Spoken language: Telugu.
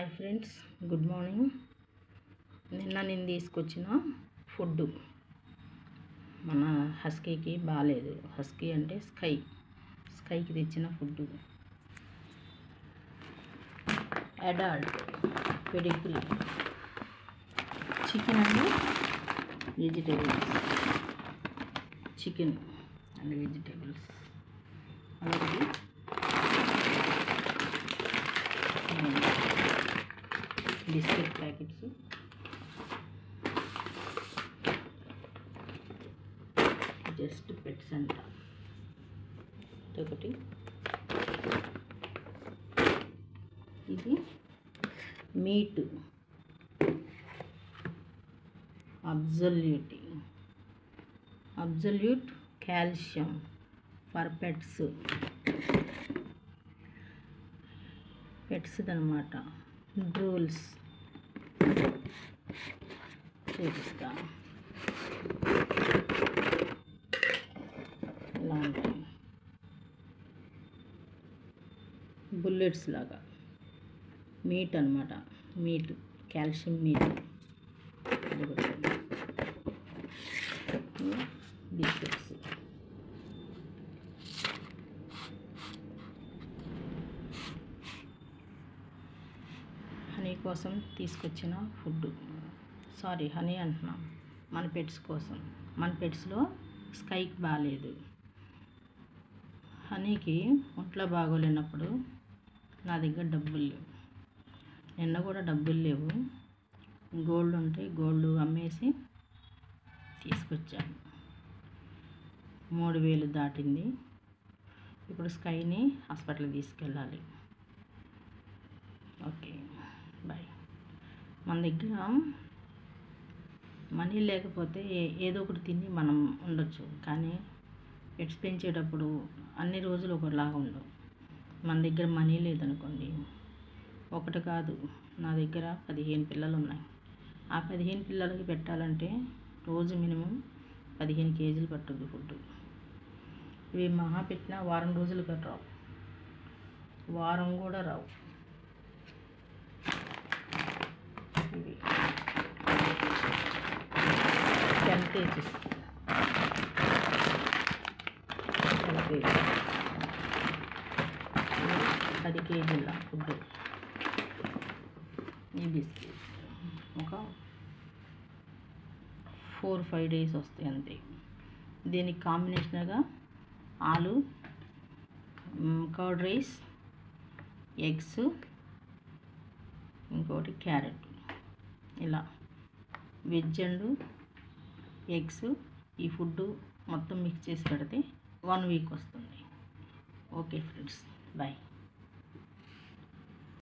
హాయ్ ఫ్రెండ్స్ గుడ్ మార్నింగ్ నిన్న నేను తీసుకొచ్చిన ఫుడ్ మన హస్కీకి బాగాలేదు హస్కీ అంటే స్కై స్కైకి తెచ్చిన food adult pedigree chicken and vegetables chicken and vegetables అలాగే బిస్కెట్ ప్యాకెట్స్ జస్ట్ పెట్స్ అంట ఒకటి ఇది meat absolute absolute calcium for pets pets అనమాట రూల్స్ చూపిస్తా ఇలా ఉంటాయి బుల్లెట్స్ లాగా మీట్ అనమాట meat calcium meat biscuits honey కోసం తీసుకొచ్చిన ఫుడ్ సారీ హనీ అంటున్నాం మన పెట్స్ కోసం మన పెట్స్లో స్కైకి బాగాలేదు హనీకి ఒంట్లో బాగోలేనప్పుడు నా దగ్గర డబ్బులు లేవు నిన్న కూడా డబ్బులు లేవు గోల్డ్ ఉంటే గోల్డ్ అమ్మేసి తీసుకొచ్చాను మూడు వేలు దాటింది ఇప్పుడు స్కైని హాస్పిటల్కి తీసుకెళ్ళాలి ఓకే బాయ్ మన దగ్గర మనీ లేకపోతే ఏ- ఏదో ఒకటి తిని మనం ఉండొచ్చు కానీ పెట్స్ పెంచేటప్పుడు అన్ని రోజులు ఒకలాగా ఉండవు మన దగ్గర మనీ లేదనుకోండి ఒకటి కాదు నా దగ్గర పదిహేను పిల్లలు ఉన్నాయి ఆ పదిహేను పిల్లలకి పెట్టాలంటే రోజు మినిమం పదిహేను కేజీలు పట్టుద్ది ఫుడ్ ఇవి మహా పెట్టినా వారం రోజులు కూడా రావు వారం కూడా రావు ఇవి టెన్ కేజీస్ టెన్ కేజీస్ పది కేజీల ఫుడ్ ఈ బిస్కెట్ ఒక ఫోర్ ఫైవ్ డేస్ వస్తాయి అంతే దీనికి కాంబినేషన్గా ఆలు కర్డ్ రైస్ ఎగ్స్ ఇంకోటి క్యారెట్ ఇలా వెజ్ అండ్ ఎగ్స్ ఈ ఫుడ్ మొత్తం మిక్స్ చేసి పెడితే వన్ వీక్ వస్తుంది ఓకే ఫ్రెండ్స్ బాయ్